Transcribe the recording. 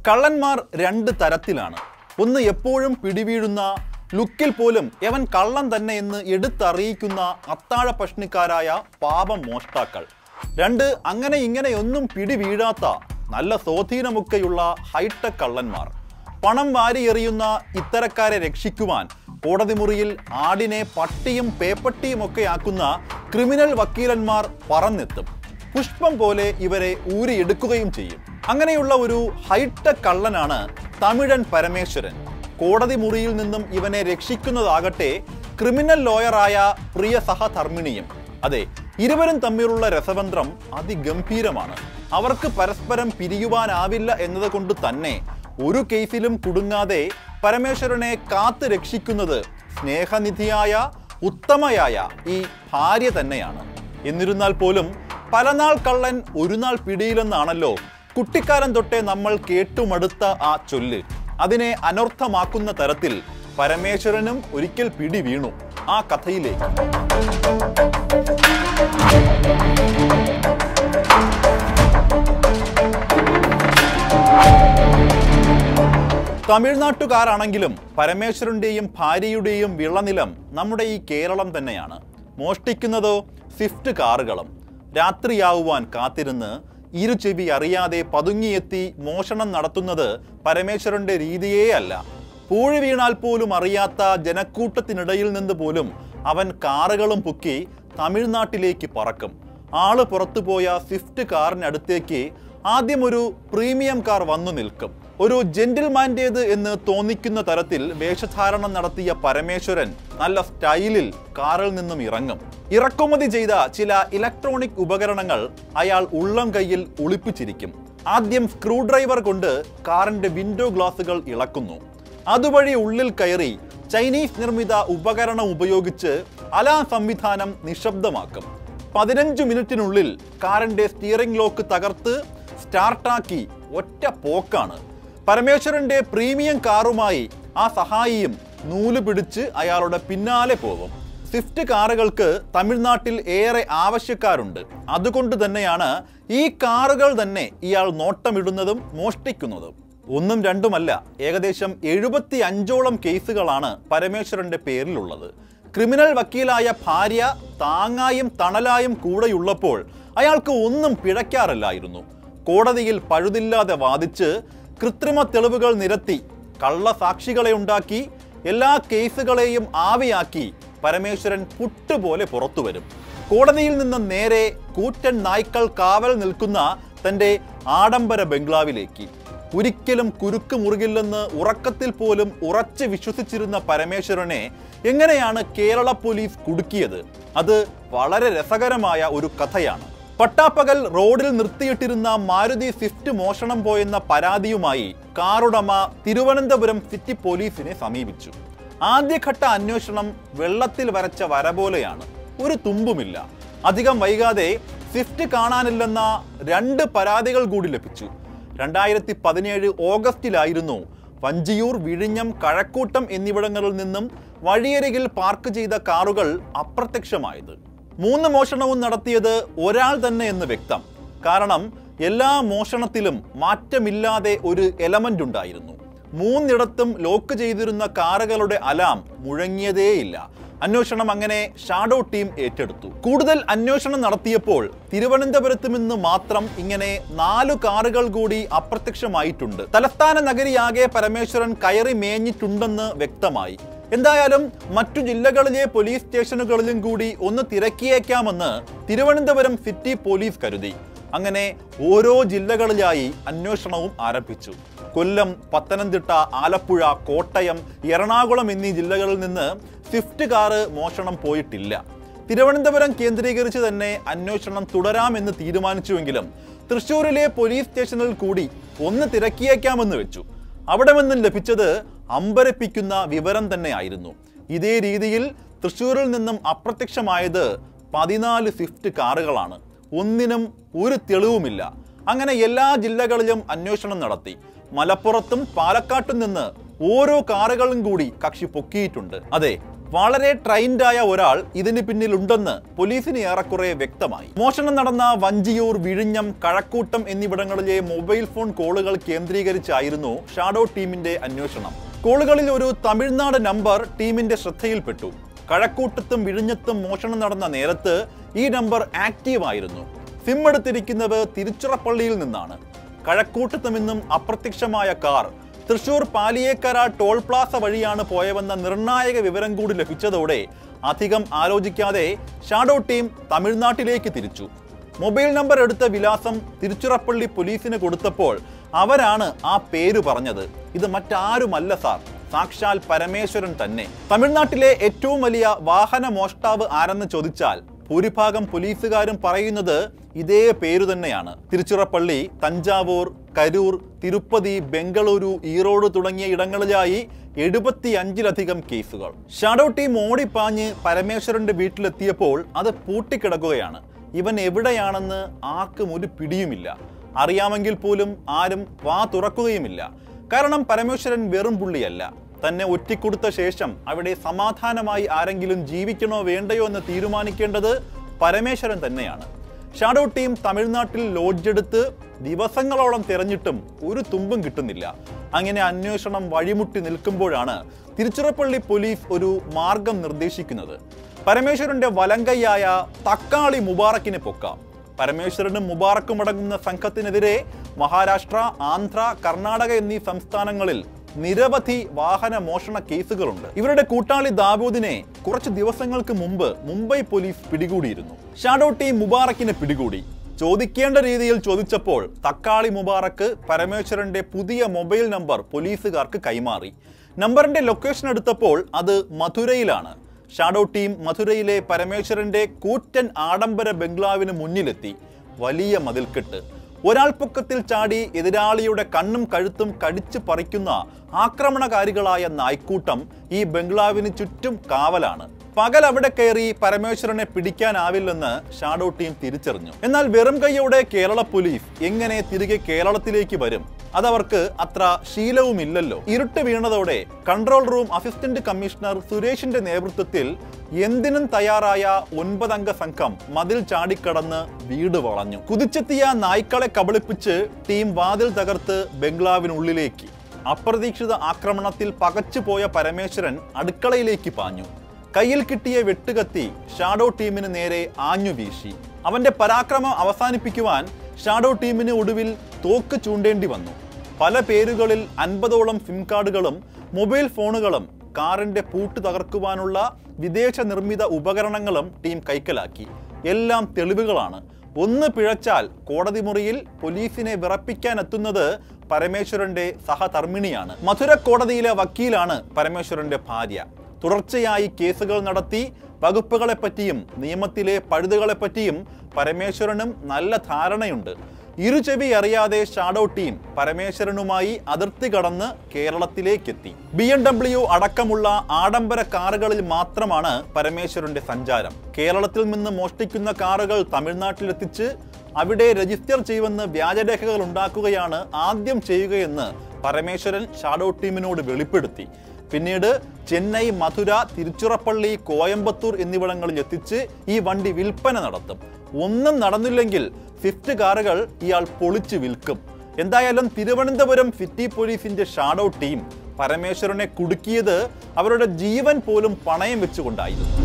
കള്ളന്മാർ രണ്ട് തരത്തിലാണ് ഒന്ന് എപ്പോഴും പിടിവീഴുന്ന ലുക്കിൽ പോലും യവൻ കള്ളൻ തന്നെ എന്ന് എടുത്തറിയിക്കുന്ന അത്താഴ പ്രശ്നക്കാരായ പാപം മോഷ്ടാക്കൾ രണ്ട് അങ്ങനെ ഇങ്ങനെയൊന്നും പിടിവീഴാത്ത നല്ല സ്വാധീനമൊക്കെയുള്ള ഹൈടെക് കള്ളന്മാർ പണം വാരിയെറിയുന്ന ഇത്തരക്കാരെ രക്ഷിക്കുവാൻ കോടതി മുറിയിൽ ആടിനെ പട്ടിയും പേപ്പട്ടിയും ഒക്കെ ആക്കുന്ന ക്രിമിനൽ വക്കീലന്മാർ പറന്നെത്തും പുഷ്പം പോലെ ഇവരെ ഊരിയെടുക്കുകയും ചെയ്യും അങ്ങനെയുള്ള ഒരു ഹൈടെക് കള്ളനാണ് തമിഴൻ പരമേശ്വരൻ കോടതി മുറിയിൽ നിന്നും ഇവനെ രക്ഷിക്കുന്നതാകട്ടെ ക്രിമിനൽ ലോയറായ പ്രിയ സഹധർമ്മിണിയും അതെ ഇരുവരും തമ്മിലുള്ള രസതന്ത്രം അതിഗംഭീരമാണ് അവർക്ക് പരസ്പരം പിരിയുവാനാവില്ല എന്നതുകൊണ്ട് തന്നെ ഒരു കേസിലും കുടുങ്ങാതെ പരമേശ്വരനെ കാത്തു രക്ഷിക്കുന്നത് സ്നേഹനിധിയായ ഉത്തമയായ ഈ ഭാര്യ തന്നെയാണ് എന്നിരുന്നാൽ പോലും പല നാൾ കള്ളൻ ഒരു നാൾ പിടിയിലെന്നാണല്ലോ കുട്ടിക്കാലം തൊട്ടേ നമ്മൾ കേട്ടുമടുത്ത ആ ചൊല്ല് അതിനെ അനർത്ഥമാക്കുന്ന തരത്തിൽ പരമേശ്വരനും ഒരിക്കൽ പിടി വീണു ആ കഥയിലേക്ക് തമിഴ്നാട്ടുകാരാണെങ്കിലും പരമേശ്വരന്റെയും ഭാര്യയുടെയും വിളനിലം നമ്മുടെ ഈ കേരളം തന്നെയാണ് മോഷ്ടിക്കുന്നതോ സ്വിഫ്റ്റ് കാറുകളും രാത്രിയാവുവാൻ കാത്തിരുന്ന് ഇരുചെവി അറിയാതെ പതുങ്ങിയെത്തി മോഷണം നടത്തുന്നത് പരമേശ്വരന്റെ രീതിയേ അല്ല പൂഴി വീണാൽ പോലും അറിയാത്ത ജനക്കൂട്ടത്തിനിടയിൽ നിന്ന് പോലും അവൻ കാറുകളും പൊക്കി തമിഴ്നാട്ടിലേക്ക് പറക്കും ആള് പുറത്തുപോയ സ്വിഫ്റ്റ് കാറിനടുത്തേക്ക് ആദ്യം ഒരു പ്രീമിയം കാർ വന്നു നിൽക്കും ഒരു ജെന്റിൽമാന്റേത് എന്ന് തോന്നിക്കുന്ന തരത്തിൽ വേഷധാരണം നടത്തിയ പരമേശ്വരൻ നല്ല സ്റ്റൈലിൽ കാറിൽ നിന്നും ഇറങ്ങും ഇറക്കുമതി ചെയ്ത ചില ഇലക്ട്രോണിക് ഉപകരണങ്ങൾ അയാൾ ഉള്ളം കൈയിൽ ഒളിപ്പിച്ചിരിക്കും ആദ്യം സ്ക്രൂ ഡ്രൈവർ കൊണ്ട് കാറിന്റെ വിൻഡോ ഗ്ലാസുകൾ ഇളക്കുന്നു അതുവഴി ഉള്ളിൽ കയറി ചൈനീസ് നിർമ്മിത ഉപകരണം ഉപയോഗിച്ച് അലാം സംവിധാനം നിശബ്ദമാക്കും പതിനഞ്ച് മിനിറ്റിനുള്ളിൽ കാറിന്റെ സ്റ്റിയറിംഗ് ലോക്ക് തകർത്ത് സ്റ്റാർട്ടാക്കി ഒറ്റ പോക്കാണ് പരമേശ്വരന്റെ പ്രീമിയം കാറുമായി ആ സഹായിയും നൂല് പിടിച്ച് അയാളുടെ പിന്നാലെ പോകും സ്വിഫ്റ്റ് കാറുകൾക്ക് തമിഴ്നാട്ടിൽ ഏറെ ആവശ്യക്കാരുണ്ട് അതുകൊണ്ട് തന്നെയാണ് ഈ കാറുകൾ തന്നെ ഇയാൾ നോട്ടമിടുന്നതും മോഷ്ടിക്കുന്നതും ഒന്നും രണ്ടുമല്ല ഏകദേശം എഴുപത്തി അഞ്ചോളം കേസുകളാണ് പരമേശ്വരന്റെ പേരിലുള്ളത് ക്രിമിനൽ വക്കീലായ ഭാര്യ താങ്ങായും തണലായും കൂടെയുള്ളപ്പോൾ അയാൾക്ക് ഒന്നും പിഴയ്ക്കാറില്ലായിരുന്നു കോടതിയിൽ പഴുതില്ലാതെ വാദിച്ച് കൃത്രിമ തെളിവുകൾ നിരത്തി കള്ളസാക്ഷികളെ ഉണ്ടാക്കി എല്ലാ കേസുകളെയും ആവിയാക്കി പരമേശ്വരൻ പുട്ടുപോലെ പുറത്തു വരും കോടതിയിൽ നിന്ന് നേരെ കൂറ്റൻ നായ്ക്കൾ കാവൽ നിൽക്കുന്ന തന്റെ ആഡംബര ബംഗ്ലാവിലേക്ക് ഒരിക്കലും കുരുക്ക് മുറുകില്ലെന്ന് ഉറക്കത്തിൽ പോലും ഉറച്ച് വിശ്വസിച്ചിരുന്ന പരമേശ്വരനെ എങ്ങനെയാണ് കേരള പോലീസ് കുടുക്കിയത് അത് വളരെ രസകരമായ ഒരു കഥയാണ് പട്ടാപ്പകൽ റോഡിൽ നിർത്തിയിട്ടിരുന്ന മാരുതി സ്വിഫ്റ്റ് മോഷണം പോയെന്ന പരാതിയുമായി കാറുടമ തിരുവനന്തപുരം സിറ്റി പോലീസിനെ സമീപിച്ചു ആദ്യഘട്ട അന്വേഷണം വെള്ളത്തിൽ വരച്ച വര പോലെയാണ് ഒരു തുമ്പുമില്ല അധികം വൈകാതെ സ്വിഫ്റ്റ് കാണാനില്ലെന്ന രണ്ട് പരാതികൾ കൂടി ലഭിച്ചു രണ്ടായിരത്തി പതിനേഴ് ഓഗസ്റ്റിലായിരുന്നു വഞ്ചിയൂർ വിഴിഞ്ഞം കഴക്കൂട്ടം എന്നിവിടങ്ങളിൽ നിന്നും വഴിയരികിൽ പാർക്ക് ചെയ്ത കാറുകൾ അപ്രത്യക്ഷമായത് മൂന്ന് മോഷണവും നടത്തിയത് ഒരാൾ തന്നെ എന്ന് വ്യക്തം കാരണം എല്ലാ മോഷണത്തിലും മാറ്റമില്ലാതെ ഒരു എലമെന്റ് ഉണ്ടായിരുന്നു മൂന്നിടത്തും ലോക്ക് ചെയ്തിരുന്ന കാറുകളുടെ അലാം മുഴങ്ങിയതേയില്ല അന്വേഷണം അങ്ങനെ ഷാഡോ ടീം ഏറ്റെടുത്തു കൂടുതൽ അന്വേഷണം നടത്തിയപ്പോൾ തിരുവനന്തപുരത്ത് നിന്ന് മാത്രം ഇങ്ങനെ നാലു കാറുകൾ കൂടി അപ്രത്യക്ഷമായിട്ടുണ്ട് തലസ്ഥാന നഗരിയാകെ പരമേശ്വരൻ കയറി മേഞ്ഞിട്ടുണ്ടെന്ന് വ്യക്തമായി എന്തായാലും മറ്റു ജില്ലകളിലെ പോലീസ് സ്റ്റേഷനുകളിലും കൂടി ഒന്ന് തിരക്കിയേക്കാമെന്ന് തിരുവനന്തപുരം സിറ്റി പോലീസ് കരുതി അങ്ങനെ ഓരോ ജില്ലകളിലായി അന്വേഷണവും ആരംഭിച്ചു കൊല്ലം പത്തനംതിട്ട ആലപ്പുഴ കോട്ടയം എറണാകുളം എന്നീ ജില്ലകളിൽ നിന്ന് സ്വിഫ്റ്റ് കാറ് മോഷണം പോയിട്ടില്ല തിരുവനന്തപുരം കേന്ദ്രീകരിച്ച് തന്നെ അന്വേഷണം തുടരാമെന്ന് തീരുമാനിച്ചുവെങ്കിലും തൃശൂരിലെ പോലീസ് സ്റ്റേഷനിൽ കൂടി ഒന്ന് തിരക്കിയേക്കാമെന്ന് വെച്ചു അവിടെ നിന്നും ലഭിച്ചത് അമ്പരപ്പിക്കുന്ന വിവരം തന്നെയായിരുന്നു ഇതേ രീതിയിൽ തൃശൂരിൽ നിന്നും അപ്രത്യക്ഷമായത് പതിനാല് സ്വിഫ്റ്റ് കാറുകളാണ് ഒന്നിനും ഒരു തെളിവുമില്ല അങ്ങനെ എല്ലാ ജില്ലകളിലും അന്വേഷണം നടത്തി മലപ്പുറത്തും പാലക്കാട്ടും നിന്ന് ഓരോ കാറുകളും കൂടി കക്ഷി പൊക്കിയിട്ടുണ്ട് അതെ വളരെ ട്രെയിൻഡായ ഒരാൾ ഇതിന് പിന്നിലുണ്ടെന്ന് പോലീസിന് ഏറെക്കുറെ വ്യക്തമായി മോഷണം നടന്ന വഞ്ചിയൂർ വിഴിഞ്ഞം കഴക്കൂട്ടം എന്നിവിടങ്ങളിലെ മൊബൈൽ ഫോൺ കോളുകൾ കേന്ദ്രീകരിച്ചായിരുന്നു ഷാഡോ ടീമിന്റെ അന്വേഷണം കോളുകളിൽ ഒരു തമിഴ്നാട് നമ്പർ ടീമിന്റെ ശ്രദ്ധയിൽപ്പെട്ടു കഴക്കൂട്ടത്തും വിഴിഞ്ഞത്തും മോഷണം നടന്ന നേരത്ത് ഈ നമ്പർ ആക്റ്റീവ് ആയിരുന്നു സിം എടുത്തിരിക്കുന്നത് തിരുച്ചിറപ്പള്ളിയിൽ നിന്നാണ് കഴക്കൂട്ടത്തു നിന്നും അപ്രത്യക്ഷമായ car Thrissur Paliyekkara toll plaza വഴിയാണ് പോയവെന്ന നിർണായക വിവരം കൂടി ലഭിച്ചതോടെ അധികം ആലോചിക്കാതെ ഷാഡോ ടീം തമിഴ്നാട്ടിലേക്ക് തിരിച്ചു മൊബൈൽ നമ്പർ എടുത്ത വിലാസം തിരുച്ചിറപ്പള്ളി പോലീസിന് കൊടുത്തപ്പോൾ അവരാണ് ആ പേര് പറഞ്ഞത് ഇത് മറ്റാരുമല്ല സാർ സാക്ഷാൽ പരമേശ്വരൻ തന്നെ തമിഴ്നാട്ടിലെ ഏറ്റവും വലിയ വാഹന മോഷ്ടാവ് ആരെന്ന് ചോദിച്ചാൽ ഭൂരിഭാഗം പോലീസുകാരും പറയുന്നത് ഇതേ പേരു തന്നെയാണ് തിരുച്ചിറപ്പള്ളി തഞ്ചാവൂർ കരൂർ തിരുപ്പതി ബംഗളൂരു ഈറോഡ് തുടങ്ങിയ ഇടങ്ങളിലായി എഴുപത്തി അഞ്ചിലധികം കേസുകൾ ഷാഡോ ടീം ഓടിപ്പാഞ്ഞ് പരമേശ്വരന്റെ വീട്ടിലെത്തിയപ്പോൾ അത് പൂട്ടിക്കിടക്കുകയാണ് ഇവൻ എവിടെയാണെന്ന് ആർക്കും ഒരു പിടിയുമില്ല അറിയാമെങ്കിൽ പോലും ആരും വാ തുറക്കുകയുമില്ല കാരണം പരമേശ്വരൻ വെറും പുള്ളിയല്ല തന്നെ ഒറ്റിക്കൊടുത്ത ശേഷം അവിടെ സമാധാനമായി ആരെങ്കിലും ജീവിക്കണോ വേണ്ടയോ എന്ന് തീരുമാനിക്കേണ്ടത് പരമേശ്വരൻ തന്നെയാണ് ഷാഡോ ടീം തമിഴ്നാട്ടിൽ ലോഡ്ജെടുത്ത് ദിവസങ്ങളോളം തിരഞ്ഞിട്ടും ഒരു തുമ്പും കിട്ടുന്നില്ല അങ്ങനെ അന്വേഷണം വഴിമുട്ടി നിൽക്കുമ്പോഴാണ് തിരുച്ചിറപ്പള്ളി പോലീസ് ഒരു മാർഗം നിർദ്ദേശിക്കുന്നത് പരമേശ്വരന്റെ വലങ്കയ്യായ തക്കാളി മുബാറക്കിനെ പൊക്കാം പരമേശ്വരനും മുബാറക്കും അടങ്ങുന്ന സംഘത്തിനെതിരെ മഹാരാഷ്ട്ര ആന്ധ്ര കർണാടക എന്നീ സംസ്ഥാനങ്ങളിൽ നിരവധി വാഹന മോഷണ കേസുകളുണ്ട് ഇവരുടെ കൂട്ടാളി ദാവൂദിനെ കുറച്ച് ദിവസങ്ങൾക്ക് മുമ്പ് മുംബൈ പോലീസ് പിടികൂടിയിരുന്നു ഷാഡോ ടീം മുബാറക്കിനെ പിടികൂടി ചോദിക്കേണ്ട രീതിയിൽ ചോദിച്ചപ്പോൾ തക്കാളി മുബാറക്ക് പരമേശ്വരന്റെ പുതിയ മൊബൈൽ നമ്പർ പോലീസുകാർക്ക് കൈമാറി നമ്പറിന്റെ ലൊക്കേഷൻ എടുത്തപ്പോൾ അത് മധുരയിലാണ് ഷാഡോ ടീം മധുരയിലെ പരമേശ്വരന്റെ കൂറ്റൻ ആഡംബര ബംഗ്ലാവിന് മുന്നിലെത്തി വലിയ മതിൽക്കെട്ട് ഒരാൾ പൊക്കത്തിൽ ചാടി എതിരാളിയുടെ കണ്ണും കഴുത്തും കടിച്ചു പറിക്കുന്ന ആക്രമണകാരികളായ നായ്ക്കൂട്ടം ഈ ബംഗ്ലാവിന് ചുറ്റും കാവലാണ് പകൽ അവിടെ കയറി പരമേശ്വരനെ പിടിക്കാനാവില്ലെന്ന് ഷാഡോ ടീം തിരിച്ചറിഞ്ഞു എന്നാൽ വെറും കൈയോടെ കേരള പോലീസ് എങ്ങനെ തിരികെ കേരളത്തിലേക്ക് വരും അതവർക്ക് അത്ര ശീലവുമില്ലല്ലോ ഇരുട്ട് വീണതോടെ കൺട്രോൾ റൂം അസിസ്റ്റന്റ് കമ്മീഷണർ സുരേഷിന്റെ നേതൃത്വത്തിൽ എന്തിനും തയ്യാറായ ഒൻപതംഗ സംഘം മതിൽ ചാടിക്കടന്ന് വീട് വളഞ്ഞു കുതിച്ചെത്തിയ നായ്ക്കളെ കബളിപ്പിച്ച് ടീം വാതിൽ തകർത്ത് ബംഗ്ലാവിനുള്ളിലേക്ക് അപ്രതീക്ഷിത ആക്രമണത്തിൽ പകച്ചുപോയ പരമേശ്വരൻ അടുക്കളയിലേക്ക് പാഞ്ഞു കയ്യിൽ കിട്ടിയ വെട്ടുകത്തി ഷാഡോ ടീമിന് നേരെ ആഞ്ഞു വീശി അവന്റെ പരാക്രമം അവസാനിപ്പിക്കുവാൻ ഷാഡോ ടീമിന് ഒടുവിൽ തോക്ക് ചൂണ്ടേണ്ടി വന്നു പല പേരുകളിൽ അൻപതോളം സിം കാർഡുകളും മൊബൈൽ ഫോണുകളും കാറിന്റെ പൂട്ട് തകർക്കുവാനുള്ള വിദേശ നിർമ്മിത ഉപകരണങ്ങളും ടീം കൈക്കലാക്കി എല്ലാം തെളിവുകളാണ് ഒന്ന് പിഴച്ചാൽ കോടതി മുറിയിൽ പോലീസിനെ വിറപ്പിക്കാൻ എത്തുന്നത് പരമേശ്വരന്റെ സഹധർമ്മിണിയാണ് മധുര കോടതിയിലെ വക്കീലാണ് പരമേശ്വരന്റെ ഭാര്യ തുടർച്ചയായി കേസുകൾ നടത്തി വകുപ്പുകളെപ്പറ്റിയും നിയമത്തിലെ പഴുതുകളെപ്പറ്റിയും പരമേശ്വരനും നല്ല ധാരണയുണ്ട് ഇരുചെവി അറിയാതെ ഷാഡോ ടീം പരമേശ്വരനുമായി അതിർത്തി കടന്ന് കേരളത്തിലേക്കെത്തി ബി എം ഡബ്ല്യു അടക്കമുള്ള ആഡംബര കാറുകളിൽ മാത്രമാണ് പരമേശ്വരന്റെ സഞ്ചാരം കേരളത്തിൽ നിന്ന് മോഷ്ടിക്കുന്ന കാറുകൾ തമിഴ്നാട്ടിലെത്തിച്ച് അവിടെ രജിസ്റ്റർ ചെയ്യുമെന്ന് വ്യാജരേഖകൾ ഉണ്ടാക്കുകയാണ് ആദ്യം ചെയ്യുകയെന്ന് പരമേശ്വരൻ ഷാഡോ ടീമിനോട് വെളിപ്പെടുത്തി പിന്നീട് ചെന്നൈ മധുര തിരുച്ചിറപ്പള്ളി കോയമ്പത്തൂർ എന്നിവിടങ്ങളിൽ എത്തിച്ച് ഈ വണ്ടി വിൽപ്പന നടത്തും ഒന്നും നടന്നില്ലെങ്കിൽ സ്വിഫ്റ്റ് കാറുകൾ ഇയാൾ പൊളിച്ച് വിൽക്കും എന്തായാലും തിരുവനന്തപുരം സിറ്റി പോലീസിന്റെ ഷാഡോ ടീം പരമേശ്വരനെ കുടുക്കിയത് അവരുടെ ജീവൻ പോലും പണയം വെച്ചുകൊണ്ടായിരുന്നു